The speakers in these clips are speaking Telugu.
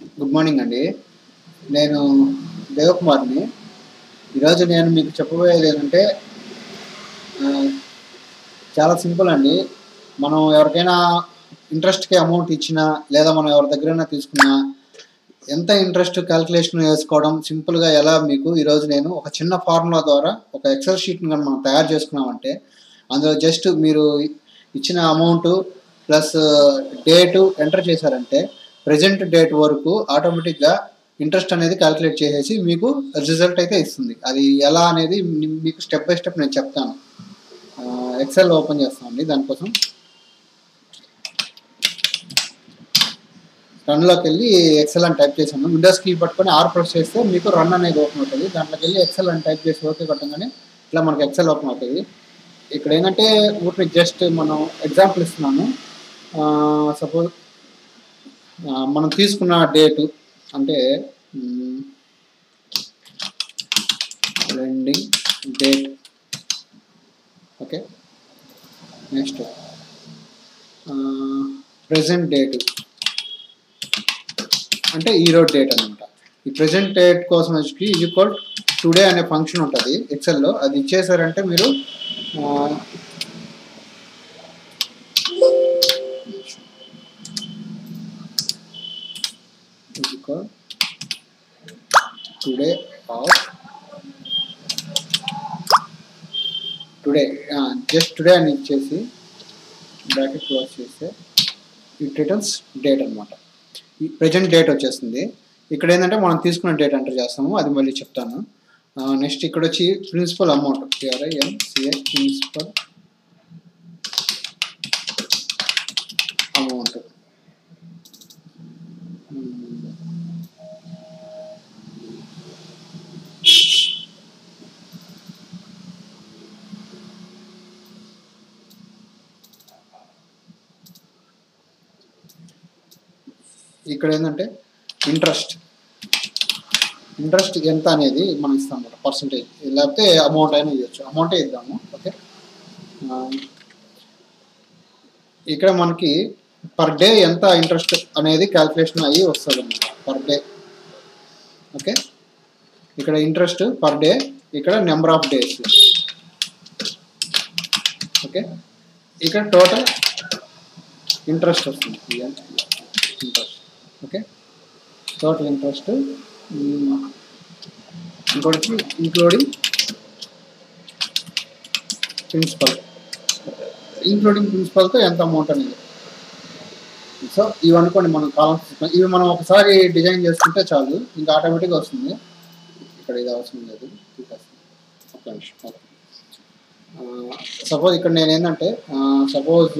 గుడ్ మార్నింగ్ అండి నేను దేవకుమార్ని ఈరోజు నేను మీకు చెప్పబోయేది ఏంటంటే ఆ, చాలా సింపుల్ అండి మనం ఎవరికైనా ఇంట్రెస్ట్కి అమౌంట్ ఇచ్చినా లేదా మనం ఎవరి దగ్గరైనా తీసుకున్నా ఎంత ఇంట్రెస్ట్ క్యాల్కులేషన్ వేసుకోవడం సింపుల్గా ఎలా మీకు ఈరోజు నేను ఒక చిన్న ఫార్ములా ద్వారా ఒక ఎక్సెల్ షీట్ని కానీ మనం తయారు చేసుకున్నామంటే అందులో జస్ట్ మీరు ఇచ్చిన అమౌంట్ ప్లస్ డేటు ఎంటర్ చేశారంటే ప్రజెంట్ డేట్ వరకు ఆటోమేటిక్గా ఇంట్రెస్ట్ అనేది క్యాల్కులేట్ చేసేసి మీకు రిజల్ట్ అయితే ఇస్తుంది అది ఎలా అనేది మీ- మీకు స్టెప్ బై స్టెప్ నేను చెప్తాను ఎక్సెల్ ఓపెన్ చేస్తామండి దానికోసం రన్లోకి వెళ్ళి ఎక్సెల్ అని టైప్ చేశాను విండోస్ కీ పట్టుకొని ఆర్ ప్రెస్ చేస్తే మీకు రన్ అనేది ఓపెన్ అవుతుంది దాంట్లోకి వెళ్ళి ఎక్సెల్ అని టైప్ చేసి ఓకే కొట్టగానే ఇట్లా మనకి ఎక్సెల్ ఓపెన్ అవుతుంది ఇక్కడ ఏంటంటే ఊరికి జస్ట్ మనం ఎగ్జాంపుల్ ఇస్తున్నాను సపోజ్ మనం తీసుకున్న డేటు అంటే lending date okay next present date అంటే ఈరోజు డేట్ అనమాట ఈ ప్రజెంట్ డేట్ కోసం వచ్చి ఈక్వల్ టుడే అనే ఫంక్షన్ ఉంటుంది ఎక్సెల్లో అది ఇచ్చేసారంటే మీరు ఆ, is equal today of today just today అని ఇచ్చేసి బ్రాకెట్ క్లోజ్ చేస్తే ఇట్ రిటర్న్స్ డేట్ అనమాట ఈ ప్రజెంట్ డేట్ వచ్చేస్తుంది ఇక్కడ ఏంటంటే మనం తీసుకున్న డేట్ ఎంటర్ చేస్తాము అది మళ్ళీ చెప్తాను నెక్స్ట్ ఇక్కడ వచ్చి ప్రిన్సిపల్ అమౌంట్ పిఆర్ఐఎంసిఏ ప్రిన్సిపల్ అమౌంట్ ఇక్కడ ఏంటంటే ఇంట్రెస్ట్ ఇంట్రెస్ట్ ఎంత అనేది మనం ఇస్తాం అన్నమాట పర్సంటేజ్ లేకపోతే అమౌంట్ అయినా ఇవ్వచ్చు అమౌంటే ఇద్దాము ఓకే ఆ, ఇక్కడ మనకి పర్ డే ఎంత ఇంట్రెస్ట్ అనేది క్యాల్కులేషన్ అయ్యి వస్తుంది అన్నమాట పర్ డే ఓకే ఇక్కడ ఇంట్రెస్ట్ పర్ డే ఇక్కడ నెంబర్ ఆఫ్ డేస్ ఓకే ఇక్కడ టోటల్ ఇంట్రెస్ట్ వస్తుంది ఇంట్రెస్ట్ ఓకే టోటల్ ఇంట్రెస్ట్ ఇంకోటి ఇంక్లూడింగ్ ప్రిన్సిపల్ ఇంక్లూడింగ్ ప్రిన్సిపల్తో ఎంత అమౌంట్ అనేది సో ఇవి అనుకోండి మనం కాలమ్స్ ఇవి మనం ఒకసారి డిజైన్ చేసుకుంటే చాలు ఇంకా ఆటోమేటిక్గా వస్తుంది ఇక్కడ ఇది అవసరం లేదు తీసేస్తాను. ఒక్క నిమిషం ఓకే సపోజ్ ఇక్కడ నేను ఏంటంటే suppose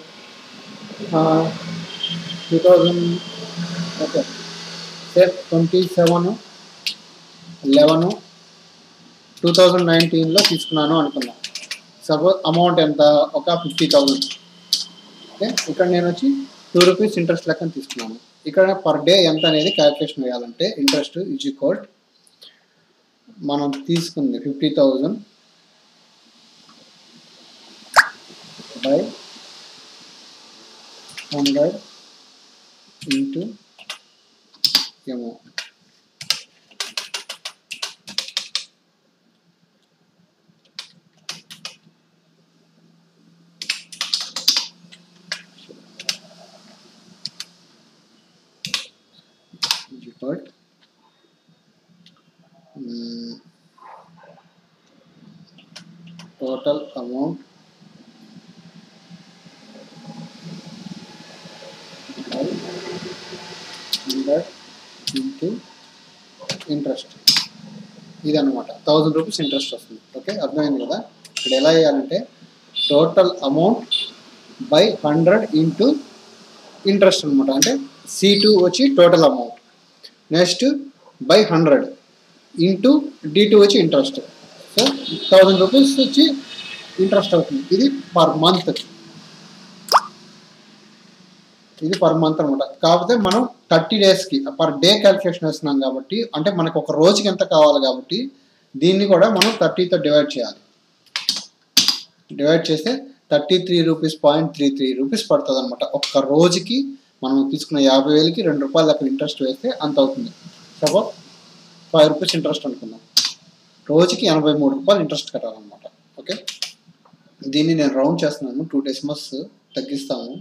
two thousand okay safe twenty seven eleven two thousand నైన్టీన్లో తీసుకున్నాను అనుకున్నాను సపోజ్ అమౌంట్ ఎంత ఒక ఫిఫ్టీ థౌజండ్ ఓకే ఇక్కడ నేను వచ్చి టూ రూపీస్ ఇంట్రెస్ట్ లెక్కన తీసుకున్నాను ఇక్కడ పర్ డే ఎంత అనేది క్యాల్కులేషన్ వేయాలంటే ఇంట్రెస్ట్ ఈజ్ ఈక్వల్ మనం తీసుకుంది fifty thousand by hundred into ఏమో equal mm, total amount by hundred into interest ఇది అనమాట థౌజండ్ రూపీస్ ఇంట్రెస్ట్ వస్తుంది ఓకే అర్థమైంది కదా ఇక్కడ ఎలా చేయాలంటే total amount by hundred into interest అనమాట అంటే సి టూ వచ్చి total amount next by hundred into D two వచ్చి ఇంట్రెస్ట్ సో థౌజండ్ రూపీస్ వచ్చి ఇంట్రెస్ట్ అవుతుంది ఇది పర్ మంత్ ఇది పర్ మంత్ అనమాట కాకపోతే మనం థర్టీ డేస్కి పర్ డే క్యాల్కులేషన్ వేస్తున్నాం కాబట్టి అంటే మనకు ఒక రోజుకి ఎంత కావాలి కాబట్టి దీన్ని కూడా మనం థర్టీతో డివైడ్ చేయాలి డివైడ్ చేస్తే thirty three rupees point three three rupees పడుతుంది అనమాట ఒక్క రోజుకి మనం తీసుకున్న యాభై వేలకి రెండు రూపాయలు దాకా ఇంట్రెస్ట్ వేస్తే అంత అవుతుంది సపోజ్ ఫైవ్ రూపీస్ ఇంట్రెస్ట్ అనుకుందాం రోజుకి ఎనభై మూడు రూపాయలు ఇంట్రెస్ట్ కట్టాలన్నమాట ఓకే దీన్ని నేను రౌండ్ చేస్తున్నాను టూ డెసిమల్స్ తగ్గిస్తాము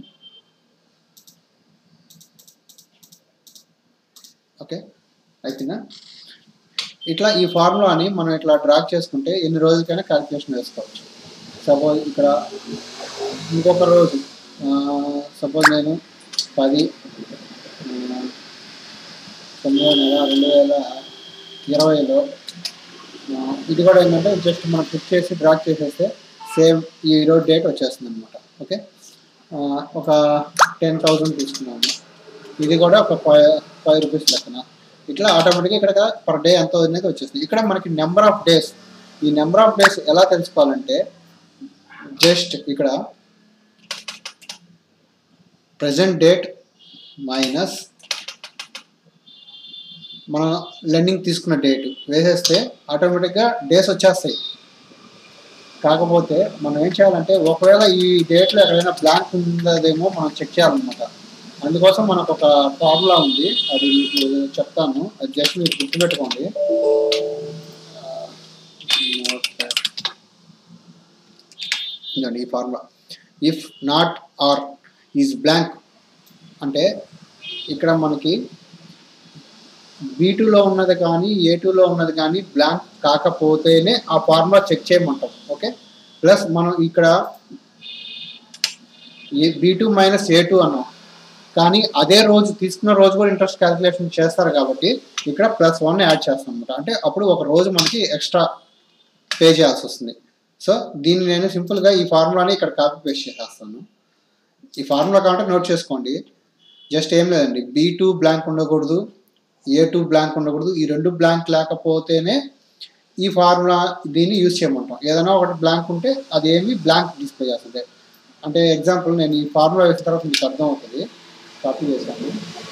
ఓకే అయితేనా ఇట్లా ఈ ఫార్ములాని మనం ఇట్లా డ్రాక్ చేసుకుంటే ఎన్ని రోజులకైనా క్యాలిక్యులేషన్ వేసుకోవచ్చు సపోజ్ ఇక్కడ ఇంకొక రోజు సపోజ్ నేను పది ఆ, తొమ్మిదో నెల రెండు వేల ఇరవైలో ఆ, ఇది కూడా ఏంటంటే జస్ట్ మనం క్లిక్ చేసి డ్రాక్ చేసేస్తే సేమ్ ఈ రోజు డేట్ వచ్చేస్తుంది అనమాట ఓకే ఆ, ఒక టెన్ థౌజండ్ తీసుకున్నాము ఇది కూడా ఒక ఫైవ్ ఫైవ్ రూపీస్ లెక్కన ఇట్లా ఆటోమేటిక్గా ఇక్కడ పర్ డే ఎంత అనేది వచ్చేస్తుంది ఇక్కడ మనకి నెంబర్ ఆఫ్ డేస్ ఈ నెంబర్ ఆఫ్ డేస్ ఎలా తెలుసుకోవాలంటే జస్ట్ ఇక్కడ ప్రజెంట్ డేట్ మైనస్ మనం లెండింగ్ తీసుకున్న డేట్ వేసేస్తే ఆటోమేటిక్గా డేస్ వచ్చేస్తాయి కాకపోతే మనం ఏం చేయాలంటే ఒకవేళ ఈ డేట్లో ఎక్కడైనా బ్లాంక్ ఉందేమో మనం చెక్ చేయాలన్నమాట అందుకోసం మనకు ఒక ఫార్ములా ఉంది అది మీకు చెప్తాను అది జస్ట్ మీరు గుర్తుపెట్టుకోండి ఆ, note. ఇదండి ఈ formula if not or is blank అంటే ఇక్కడ మనకి బీ టూలో ఉన్నది కానీ ఏ టూలో ఉన్నది కానీ బ్లాంక్ కాకపోతేనే ఆ ఫార్ములా చెక్ చేయమంటాం ఓకే ప్లస్ మనం ఇక్కడ A B two minus A two అన్నాం కానీ అదే రోజు తీసుకున్న రోజు కూడా ఇంట్రెస్ట్ క్యాలిక్యులేషన్ చేస్తారు కాబట్టి ఇక్కడ ప్లస్ వన్ యాడ్ చేస్తాం అనమాట అంటే అప్పుడు ఒక రోజు మనకి ఎక్స్ట్రా పే చేయాల్సి వస్తుంది సో దీన్ని నేను సింపుల్గా ఈ ఫార్ములాని ఇక్కడ కాపీ పేస్ట్ చేసేస్తాను ఈ ఫార్ములా కావాలంటే నోట్ చేసుకోండి జస్ట్ ఏం లేదండి బీ టూ బ్లాంక్ ఉండకూడదు ఏ టూ బ్లాంక్ ఉండకూడదు ఈ రెండు బ్లాంక్ లేకపోతేనే ఈ ఫార్ములా దీన్ని యూజ్ చేయమంటాం ఏదైనా ఒకటి బ్లాంక్ ఉంటే అది ఏమి బ్లాంక్ డిస్ప్లే చేస్తుంది అంటే ఎగ్జాంపుల్ నేను ఈ ఫార్ములా వేసిన తర్వాత మీకు అర్థం అవుతుంది కాపీ చేశాను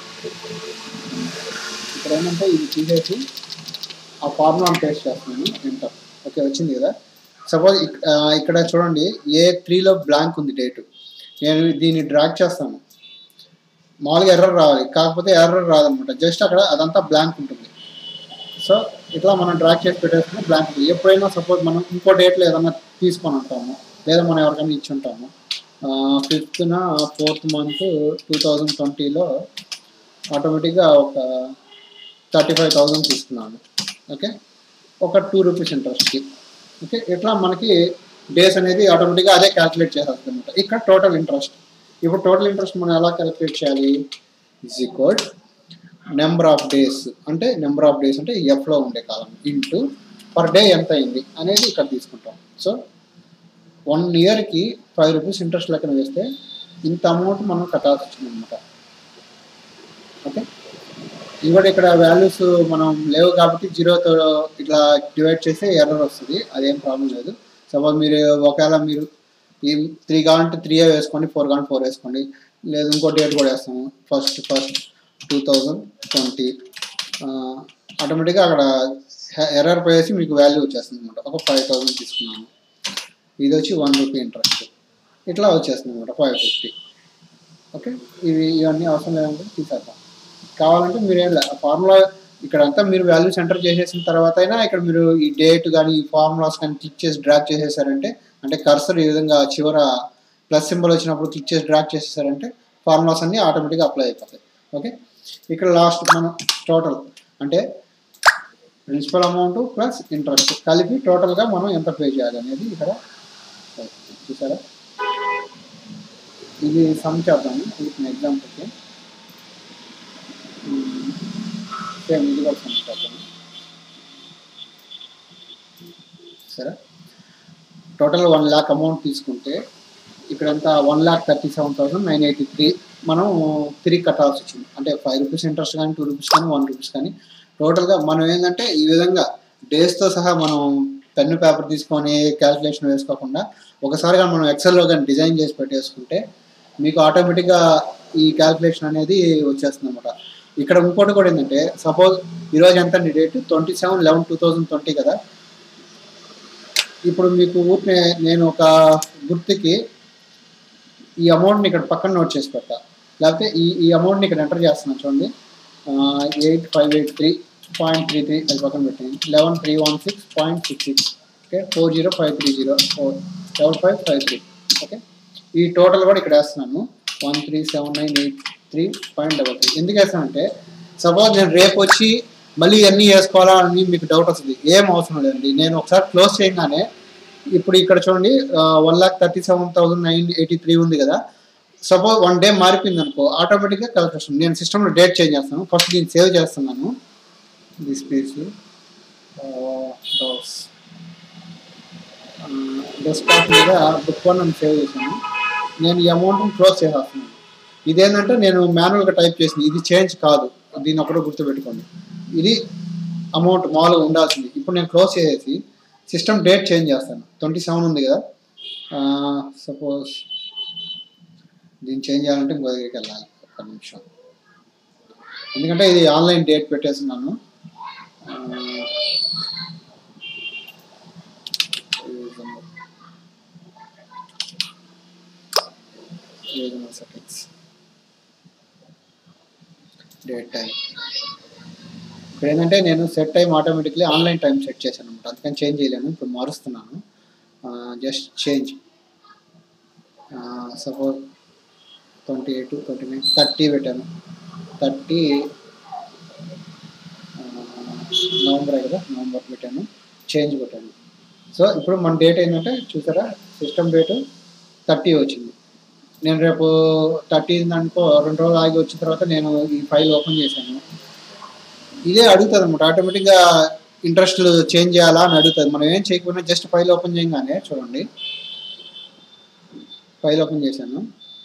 ఇక్కడ ఏంటంటే ఇది తీసేసి ఆ ఫార్ములాని పేస్ట్ చేస్తున్నాను ఎంటర్ ఓకే వచ్చింది కదా సపోజ్ ఇక్కడ చూడండి ఏ త్రీలో బ్లాంక్ ఉంది డేట్ నేను దీన్ని డ్రాగ్ చేస్తాను మామూలుగా ఎర్రర్ రావాలి కాకపోతే ఎర్రర్ రాదనమాట జస్ట్ అక్కడ అదంతా బ్లాంక్ ఉంటుంది సో ఇట్లా మనం డ్రాగ్ చేసి పెట్టేసుకుని బ్లాంక్ ఉంటుంది ఎప్పుడైనా సపోజ్ మనం ఇంకో డేట్లో ఏదైనా తీసుకొని ఉంటాము లేదా మనం ఎవరికైనా ఇచ్చి ఉంటాము ఫిఫ్త్న ఫోర్త్ మంత్ టూ థౌజండ్ ట్వంటీలో ఆటోమేటిక్గా ఒక థర్టీ ఫైవ్ థౌజండ్ తీసుకున్నాను ఓకే ఒక టూ రూపీస్ ఇంట్రెస్ట్కి ఓకే ఇట్లా మనకి డేస్ అనేది ఆటోమేటిక్గా అదే క్యాలిక్యులేట్ చేసేస్తుంది అనమాట ఇక్కడ టోటల్ ఇంట్రెస్ట్ ఇప్పుడు టోటల్ ఇంట్రెస్ట్ మనం ఎలా క్యాలిక్యులేట్ చేయాలి is equal number of days అంటే నెంబర్ ఆఫ్ డేస్ అంటే ఎఫ్లో ఉండే కాలం ఇంటూ పర్ డే ఎంత అయింది అనేది ఇక్కడ తీసుకుంటాం సో వన్ ఇయర్కి ఫైవ్ రూపీస్ ఇంట్రెస్ట్ లెక్కన వేస్తే ఇంత అమౌంట్ మనం కట్టాల్సి వచ్చింది అనమాట ఓకే ఇంకోటి ఇక్కడ వాల్యూస్ మనం లేవు కాబట్టి జీరోతో ఇట్లా డివైడ్ చేస్తే ఎర్రర్ వస్తుంది అదేం ప్రాబ్లం లేదు సపోజ్ మీరు ఒకవేళ మీరు ఈ త్రీ కావాలంటే త్రీ వేసుకోండి ఫోర్ కావాలంటే ఫోర్ వేసుకోండి లేదు ఇంకో డేట్ కూడా వేస్తాము first first two thousand twenty ఆటోమేటిక్గా అక్కడ ఎర్రర్ పోయేసి మీకు వాల్యూ వచ్చేస్తుంది అనమాట ఒక ఫైవ్ థౌజండ్ తీసుకున్నాము ఇది వచ్చి వన్ రూపీ ఇంట్రెస్ట్ ఇట్లా వచ్చేస్తుంది అనమాట ఫైవ్ ఫిఫ్టీ ఓకే ఇవి ఇవన్నీ అవసరం లేదంటే తీసేద్దాం కావాలంటే మీరు ఏం లేదు ఫార్ములా ఇక్కడ అంతా మీరు వాల్యూస్ ఎంటర్ చేసేసిన తర్వాత అయినా ఇక్కడ మీరు ఈ డేట్ కానీ ఈ ఫార్ములాస్ కానీ క్లిక్ చేసి డ్రాక్ చేసేసారంటే అంటే కర్సర్ ఈ విధంగా చివర ప్లస్ సింబల్ వచ్చినప్పుడు క్లిక్ చేసి డ్రాక్ చేసేసారంటే ఫార్ములాస్ అన్నీ ఆటోమేటిక్గా అప్లై అయిపోతాయి ఓకే ఇక్కడ లాస్ట్ మనం టోటల్ అంటే ప్రిన్సిపల్ అమౌంట్ ప్లస్ ఇంట్రెస్ట్ కలిపి టోటల్గా మనం ఎంత పే చేయాలి అనేది ఇక్కడ చూసారా ఇది సమ్ చేద్దాము ఇది ఎగ్జాంపుల్కి సేమ్ ఇది కూడా సమ్ చేద్దాము సరే టోటల్ వన్ ల్యాక్ అమౌంట్ తీసుకుంటే ఇక్కడంతా one lakh thirty seven thousand nine eighty three మనం తిరిగి కట్టాల్సి వచ్చింది అంటే ఫైవ్ రూపీస్ ఇంట్రెస్ట్ కానీ టూ రూపీస్ కానీ వన్ రూపీస్ కానీ టోటల్గా మనం ఏంటంటే ఈ విధంగా డేస్తో సహా మనం పెన్ను పేపర్ తీసుకొని క్యాల్కులేషన్ వేసుకోకుండా ఒకసారి కానీ మనం ఎక్సెల్లో కానీ డిజైన్ చేసి పెట్టేసుకుంటే మీకు ఆటోమేటిక్గా ఈ క్యాల్కులేషన్ అనేది వచ్చేస్తుంది అనమాట ఇక్కడ ఇంకోటి కూడా ఏంటంటే సపోజ్ ఈరోజు ఎంత అండి date twenty seven eleven two thousand twenty కదా ఇప్పుడు మీకు ఊరినే నేను ఒక గుర్తుకి ఈ అమౌంట్ని ఇక్కడ పక్కన నోట్ చేసి పెడతా లేకపోతే ఈ ఈ అమౌంట్ని ఇక్కడ ఎంటర్ చేస్తున్నాను చూడండి eight five eight three point three three అది పక్కన పెట్టండి eleven three one six point six six okay four zero five three zero four seven five five three okay ఈ టోటల్ కూడా ఇక్కడ వేస్తున్నాను one three seven nine eight three point double three ఎందుకు వేస్తానంటే సపోజ్ నేను రేపు వచ్చి మళ్ళీ ఇవన్నీ వేసుకోవాలా అని మీకు డౌట్ వస్తుంది ఏం అవసరం లేదండి నేను ఒకసారి క్లోజ్ చేయగానే ఇప్పుడు ఇక్కడ చూడండి one lakh thirty seven thousand nine eighty three ఉంది కదా సపోజ్ వన్ డే మారిపోయింది అనుకో ఆటోమేటిక్గా క్యాలిక్యులేషన్ నేను సిస్టంలో డేట్ చేంజ్ చేస్తాను ఫస్ట్ దీన్ని సేవ్ చేస్తున్నాను దిస్ పీస్ డోస్ డెస్క్టాప్ మీద బుక్ వన్ అని సేవ్ చేశాను నేను ఈ అమౌంట్ని క్లోజ్ చేసేస్తున్నాను ఇదేంటంటే నేను మాన్యువల్గా టైప్ చేసింది ఇది చేంజ్ కాదు దీన్ని ఒకటి గుర్తుపెట్టుకోండి ఇది అమౌంట్ మామూలుగా ఉండాల్సింది ఇప్పుడు నేను క్లోజ్ చేసేసి సిస్టమ్ డేట్ చేంజ్ చేస్తాను ట్వంటీ సెవెన్ ఉంది కదా సపోజ్ దీన్ని చేంజ్ చేయాలంటే ఇంకో దగ్గరికి వెళ్ళాలి ఒక్క నిమిషం ఎందుకంటే ఇది ఆన్లైన్ డేట్ పెట్టేస్తున్నాను ఆ, సెకండ్స్ డేట్ టైం ఇప్పుడు ఏంటంటే నేను set time automatically online time set చేశాను అనమాట అందుకని చేంజ్ చేయలేను ఇప్పుడు మారుస్తున్నాను just change suppose twenty eight twenty nine thirty పెట్టాను థర్టీ నవంబర్ కదా నవంబర్ పెట్టాను చేంజ్ పెట్టాను సో ఇప్పుడు మన డేట్ ఏంటంటే చూసారా సిస్టమ్ డేట్ థర్టీ వచ్చింది నేను రేపు థర్టీ అనుకో రెండు రోజులు ఆగి వచ్చిన తర్వాత నేను ఈ ఫైల్ ఓపెన్ చేశాను ఇదే అడుగుతుంది అనమాట ఆటోమేటిక్గా ఇంట్రెస్ట్ చేంజ్ చేయాలా అని అడుగుతుంది మనం ఏం చేయకపోయినా జస్ట్ ఫైల్ ఓపెన్ చేయగానే చూడండి ఫైల్ ఓపెన్ చేశాను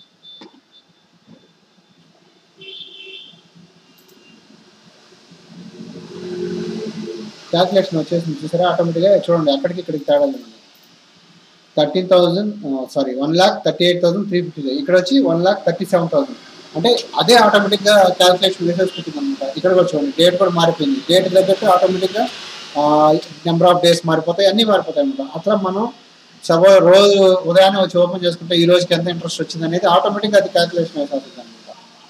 క్యాల్కులేషన్ వచ్చేసింది చూసారా ఆటోమేటిక్గా చూడండి అక్కడికి ఇక్కడికి తేడా ఉంది thirteen thousand sorry one lakh thirty eight thousand three fifty ఇక్కడ వచ్చి one lakh thirty seven thousand అంటే అదే ఆటోమేటిక్గా క్యాల్కులేషన్ వేసేసుకుంటుంది అనమాట ఇక్కడ కూడా చూడండి డేట్ కూడా మారిపోయింది డేట్ తగ్గట్టు ఆటోమేటిక్గా నెంబర్ ఆఫ్ డేస్ మారిపోతాయి అన్నీ మారిపోతాయి అనమాట అట్లా మనం సపోజ్ రోజు ఉదయాన్నే వచ్చి ఓపెన్ చేసుకుంటే ఈ రోజుకి ఎంత ఇంట్రెస్ట్ వచ్చింది అనేది ఆటోమేటిక్గా అది క్యాల్కులేషన్ వేసేస్తుంది అనమాట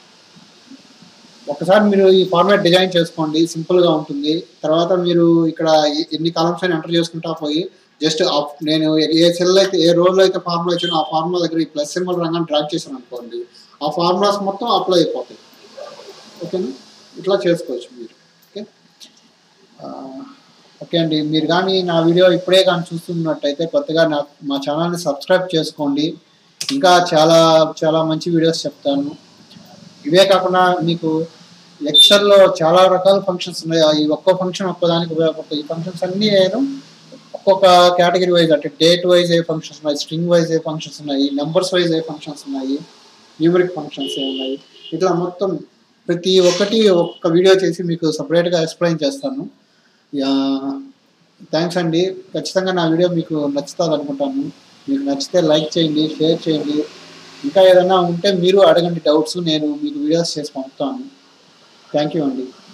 ఒకసారి మీరు ఈ ఫార్మాట్ డిజైన్ చేసుకోండి సింపుల్గా ఉంటుంది తర్వాత మీరు ఇక్కడ ఎ- ఎన్ని కాలమ్స్ అయినా ఎంటర్ చేసుకుంటా పోయి జస్ట్ నేను ఏ సెల్ అయితే ఏ రోల్ అయితే ఫార్ములా ఇచ్చానో ఆ ఫార్ములా దగ్గర ఈ ప్లస్ సింబల్ రంగాన్ని డ్రాగ్ చేశాను అనుకోండి ఆ ఫార్ములాస్ మొత్తం అప్లై అయిపోతాయి ఓకేనా ఇట్లా చేసుకోవచ్చు మీరు ఓకే ఆ, ఓకే అండి మీరు కానీ నా వీడియో ఇప్పుడే కానీ చూస్తున్నట్టయితే కొత్తగా నా మా ఛానల్ని సబ్స్క్రైబ్ చేసుకోండి ఇంకా చాలా చాలా మంచి వీడియోస్ చెప్తాను ఇవే కాకుండా మీకు ఎక్సెల్లో చాలా రకాల ఫంక్షన్స్ ఉన్నాయి ఈ ఒక్కో ఫంక్షన్ ఒక్కో దానికి ఉపయోగపడతాయి ఈ ఫంక్షన్స్ అన్నీ నేను ఒక్కొక్క కేటగిరీ వైజ్ అంటే డేట్ వైజ్ ఏ ఫంక్షన్స్ ఉన్నాయి స్ట్రింగ్ వైజ్ ఏ ఫంక్షన్స్ ఉన్నాయి నెంబర్స్ వైజ్ ఏ ఫంక్షన్స్ ఉన్నాయి న్యూమరిక్ ఫంక్షన్స్ ఏ ఉన్నాయి ఇట్లా మొత్తం ప్రతి ఒక్కటి ఒక్క వీడియో చేసి మీకు సపరేట్గా ఎక్స్ప్లెయిన్ చేస్తాను థ్యాంక్స్ అండి ఖచ్చితంగా నా వీడియో మీకు నచ్చుతుంది అనుకుంటాను మీకు నచ్చితే లైక్ చేయండి షేర్ చేయండి ఇంకా ఏదైనా ఉంటే మీరు అడగండి డౌట్స్ నేను మీకు వీడియోస్ చేసి పంపుతాను థ్యాంక్ యూ అండి